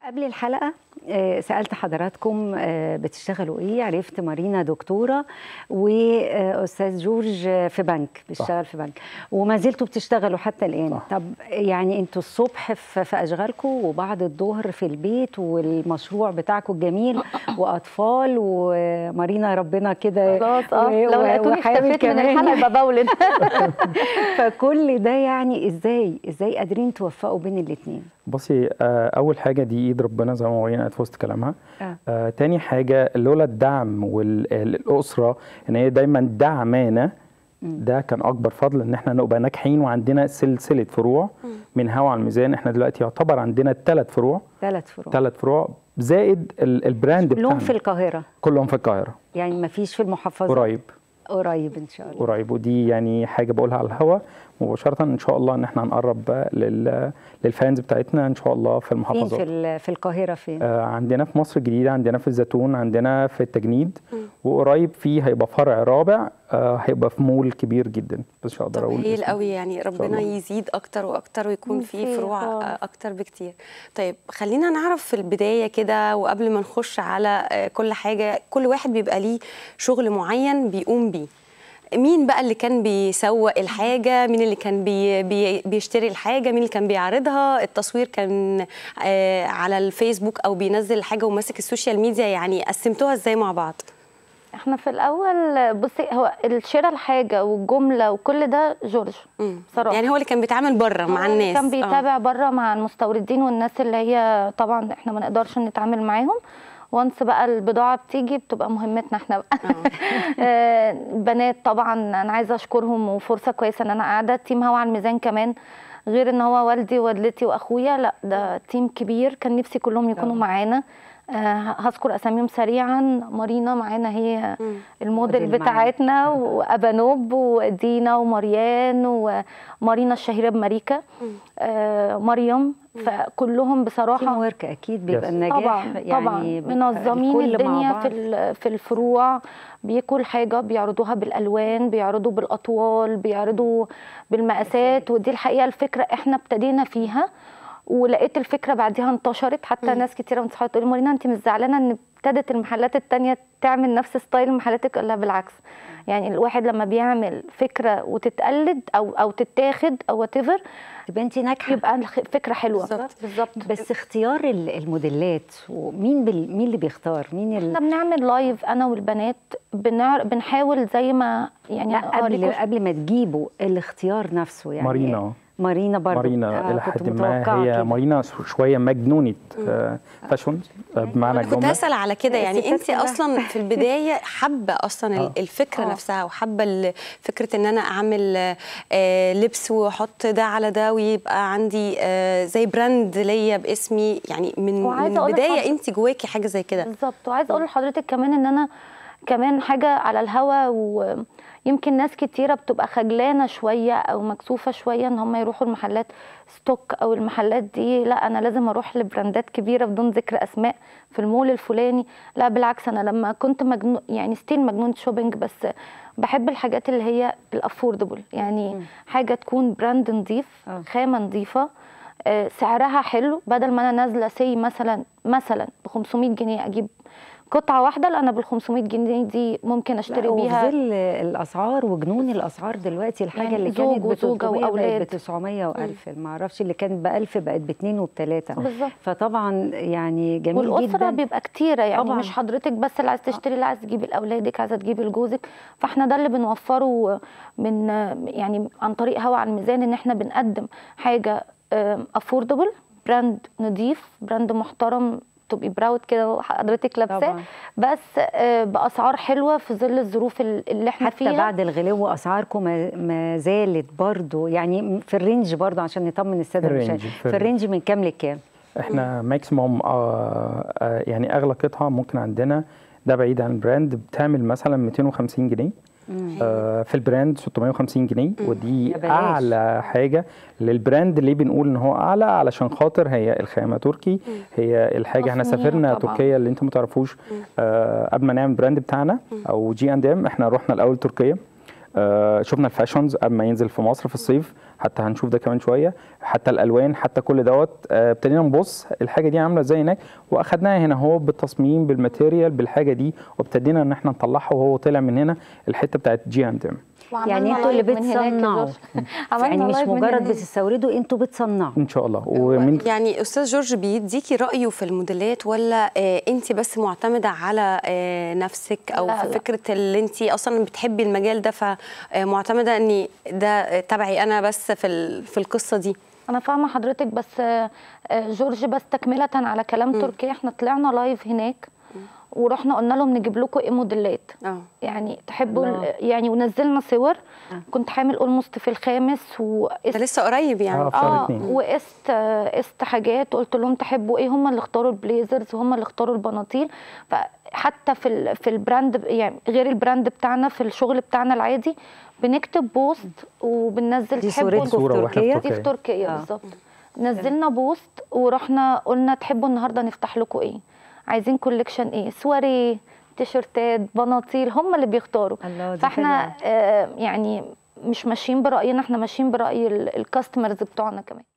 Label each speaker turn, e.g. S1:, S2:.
S1: قبل الحلقة آه، سألت حضراتكم آه، بتشتغلوا ايه عرفت مارينا دكتورة وأستاذ جورج في بنك بيشتغل في بنك وما زلتوا بتشتغلوا حتى الآن
S2: صح.
S1: طب يعني انتوا الصبح في في أشغالكم وبعد الظهر في البيت والمشروع بتاعكم الجميل وأطفال ومارينا ربنا كده
S3: خلاص اه
S1: و-
S3: لو
S1: و-
S3: لقيتوني
S1: وحامل
S3: اختفيت من
S1: كمان.
S3: الحلقه يبقى بولد
S1: فكل ده يعني ازاي ازاي قادرين توفقوا بين الاثنين
S2: بصي آه، اول حاجه دي ايد ربنا زي ما مارينا قالت في وسط كلامها
S1: آه.
S2: آه، تاني حاجه لولا الدعم والاسره ان هي دايما دعمانا ده كان اكبر فضل ان احنا نبقى ناجحين وعندنا سلسله فروع من هوا على الميزان احنا دلوقتي يعتبر عندنا ثلاث فروع
S1: ثلاث فروع
S2: ثلاث فروع زائد ال- البراند
S1: كلهم
S2: بتاعنا
S1: في القاهرة
S2: كلهم في القاهره
S1: يعني ما فيش في المحافظة
S2: قريب
S1: قريب ان شاء الله
S2: قريب ودي يعني حاجه بقولها على الهوا مباشره ان شاء الله ان احنا هنقرب بقى لل للفانز بتاعتنا ان شاء الله في
S1: فين
S2: المحافظات
S1: في ال- في القاهرة فين
S2: آه، عندنا في مصر الجديدة عندنا في الزيتون عندنا في التجنيد وقريب فيه هيبقى فرع رابع آه، هيبقى في مول كبير جدا بس مش هقدر
S4: طب
S2: اقول
S4: هايل
S2: اسمه.
S4: قوي يعني ربنا
S2: الله.
S4: يزيد اكتر واكتر ويكون في
S3: في
S4: فروع
S3: خالص.
S4: آه، اكتر بكتير طيب خلينا نعرف في البدايه كده وقبل ما نخش على آه، كل حاجه كل واحد بيبقى ليه شغل معين بيقوم بيه مين بقى اللي كان بيسوق الحاجة مين اللي كان بي بي بيشتري الحاجة مين اللي كان بيعرضها التصوير كان آه على الفيسبوك أو بينزل الحاجة وماسك السوشيال ميديا يعني قسمتوها ازاي مع بعض
S3: احنا في الاول بصي هو الشراء الحاجه والجمله وكل ده جورج
S4: مم.
S3: بصراحه
S4: يعني هو اللي كان بيتعامل بره مع
S3: هو اللي
S4: الناس
S3: كان
S4: آه.
S3: بيتابع بره مع المستوردين والناس اللي هي طبعا احنا ما نقدرش نتعامل معاهم وانس بقى البضاعه بتيجي بتبقى مهمتنا احنا بقى آه، البنات طبعا انا عايزه اشكرهم وفرصه كويسه ان انا قاعده تيم هوا على الميزان كمان غير ان هو والدي ووالدتي واخويا لا ده تيم كبير كان نفسي كلهم يكونوا
S1: طبعاً.
S3: معانا آه، هذكر اساميهم سريعا مارينا معانا هي
S4: مم.
S3: الموديل
S1: موديل معانا.
S3: بتاعتنا وابانوب ودينا ومريان ومارينا الشهيره بماريكا آه مريم فكلهم
S1: تيم
S3: بصراحه
S1: ورك اكيد بيبقى
S2: Yes.
S1: النجاح
S3: طبعا
S1: يعني
S3: طبعا
S1: بيبقى
S3: منظمين
S1: الكل مع
S3: الدنيا
S1: بعض.
S3: في ال- في الفروع بيكوا حاجه بيعرضوها بالالوان بيعرضوا بالاطوال بيعرضوا بالمقاسات ودي الحقيقه الفكره احنا ابتدينا فيها ولقيت الفكره بعديها انتشرت حتى
S4: مم.
S3: ناس كتيره من صحابي تقول لي مارينا انت مش زعلانه ان ابتدت المحلات التانية تعمل نفس ستايل محلاتك لا بالعكس يعني الواحد لما بيعمل فكره وتتقلد او او تتاخد او وات ايفر
S1: تبقى انت ناجحه
S3: يبقى الخ- فكره حلوه
S4: بالظبط.
S3: بالظبط
S1: بس اختيار ال- الموديلات ومين بال... مين اللي بيختار مين
S3: احنا
S1: ال...
S3: بنعمل لايف انا والبنات بنعر... بنحاول زي ما يعني
S1: لا قبل
S3: أوريكم-
S1: قبل ما تجيبوا الاختيار نفسه يعني
S2: مارينا
S1: مارينا برضو
S2: مارينا الى
S1: كنت
S2: حد ما
S1: متوقعة
S2: هي
S1: كده.
S2: مارينا شويه مجنونه آه، فاشون آه، بمعنى
S4: انا كنت
S2: الجمله
S4: هسال على كده يعني
S1: الستات
S4: انت
S1: كلها.
S4: اصلا في البدايه حابه اصلا ال-
S2: آه.
S4: الفكره
S3: آه.
S4: نفسها وحابه ال- فكره ان انا اعمل آه، لبس واحط ده على ده ويبقى عندي آه، زي براند ليا باسمي يعني من من
S3: وعايزة أقول
S4: البدايه
S3: لحضرتك-
S4: انت جواكي حاجه زي كده
S3: بالظبط وعايزه اقول لحضرتك كمان ان انا كمان حاجه على الهوا ويمكن ناس كتيره بتبقى خجلانه شويه او مكسوفه شويه ان هم يروحوا المحلات ستوك او المحلات دي لا انا لازم اروح لبراندات كبيره بدون ذكر اسماء في المول الفلاني لا بالعكس انا لما كنت مجنون يعني ستيل مجنون شوبينج بس بحب الحاجات اللي هي الافوردبل يعني حاجه تكون براند نظيف
S1: آه.
S3: خامه نظيفه آه، سعرها حلو بدل ما انا نازله سي مثلا مثلا ب 500 جنيه اجيب قطعه واحده لا انا بال 500 جنيه دي ممكن اشتري
S1: لا، وفي
S3: بيها
S1: ظل الاسعار وجنون الاسعار دلوقتي الحاجه
S3: يعني
S1: اللي
S3: زوج
S1: كانت ب
S3: وزوجة
S1: 300 بقت
S3: وأولاد.
S1: ب 900 و1000 ما اعرفش اللي كانت ب 1000 بقت باثنين وبثلاثه
S3: بالظبط.
S1: فطبعا يعني جميل
S3: والاسره
S1: جدا
S3: بيبقى كتيره يعني
S1: طبعاً.
S3: مش حضرتك بس اللي عايز تشتري لا عايز تجيبي لاولادك عايزه تجيبي لجوزك فاحنا ده اللي بنوفره من يعني عن طريق هوا على الميزان ان احنا بنقدم حاجه افوردبل براند نضيف براند محترم تبقي براود كده وحضرتك لابساه
S1: طبعاً.
S3: بس آه، باسعار حلوه في ظل الظروف اللي احنا
S1: حتى
S3: فيها
S1: بعد الغلو اسعاركم ما, ما زالت برضو يعني في الرينج برضو عشان نطمن الساده
S2: في الرينج،
S1: المشاهدين.
S2: في
S1: في الرينج من كام لكام
S2: احنا ماكسيموم آه آه يعني اغلى قطعه ممكن عندنا ده بعيد عن البراند بتعمل مثلا 250 جنيه آه في البراند 650 جنيه ودي
S1: يا بلاش.
S2: اعلى حاجه للبراند ليه بنقول ان هو اعلى علشان خاطر هي الخامه تركي هي الحاجه احنا
S3: تصميم
S2: سافرنا
S3: طبعاً.
S2: تركيا اللي انتم ما تعرفوش آه قبل ما نعمل البراند بتاعنا او جي اند ام احنا رحنا الاول تركيا آه شفنا الفاشونز قبل ما ينزل في مصر في الصيف حتى هنشوف ده كمان شويه حتى الالوان حتى كل دوت آه، ابتدينا نبص الحاجه دي عامله ازاي هناك واخدناها هنا هو بالتصميم بالماتيريال بالحاجه دي وابتدينا ان احنا نطلعها وهو طلع من هنا الحته بتاعت جي اند ام
S1: يعني انتوا اللي بتصنعوا يعني مش مجرد
S3: بس
S1: بتستوردوا انتوا بتصنعوا
S2: ان شاء الله ومن
S4: يعني استاذ جورج بيديكي رايه في الموديلات ولا آه انت بس معتمده على آه نفسك او
S3: لا،
S4: في
S3: لا.
S4: فكره اللي انت اصلا بتحبي المجال ده فمعتمده ان ده تبعي انا بس في ال- في القصه دي
S3: انا فاهمه حضرتك بس آه، آه، جورج بس تكمله على كلام تركي احنا طلعنا لايف هناك ورحنا قلنا لهم نجيب لكم ايه موديلات
S4: اه
S3: يعني تحبوا
S1: الله.
S3: ال- يعني ونزلنا صور كنت حامل اولموست في الخامس وقست
S4: ده لسه قريب يعني
S2: آه. شهر
S3: اه
S2: اتنين.
S3: وقست آه، قست حاجات قلت لهم تحبوا ايه هم اللي اختاروا البليزرز وهم اللي اختاروا البناطيل فحتى في ال- في البراند ب- يعني غير البراند بتاعنا في الشغل بتاعنا العادي بنكتب بوست وبننزل
S1: دي
S3: تحبوا
S1: صورتكم
S2: صورة
S1: في
S2: واحنا في
S1: تركيا
S3: دي في تركيا
S1: آه.
S3: بالظبط نزلنا بوست ورحنا قلنا تحبوا النهارده نفتح لكم ايه عايزين كوليكشن ايه سواري تيشرتات بناطيل هم اللي بيختاروا
S1: الله، دي
S3: فاحنا
S1: حلوة.
S3: آه يعني مش ماشيين براينا احنا ماشيين براي ال- الكاستمرز بتوعنا كمان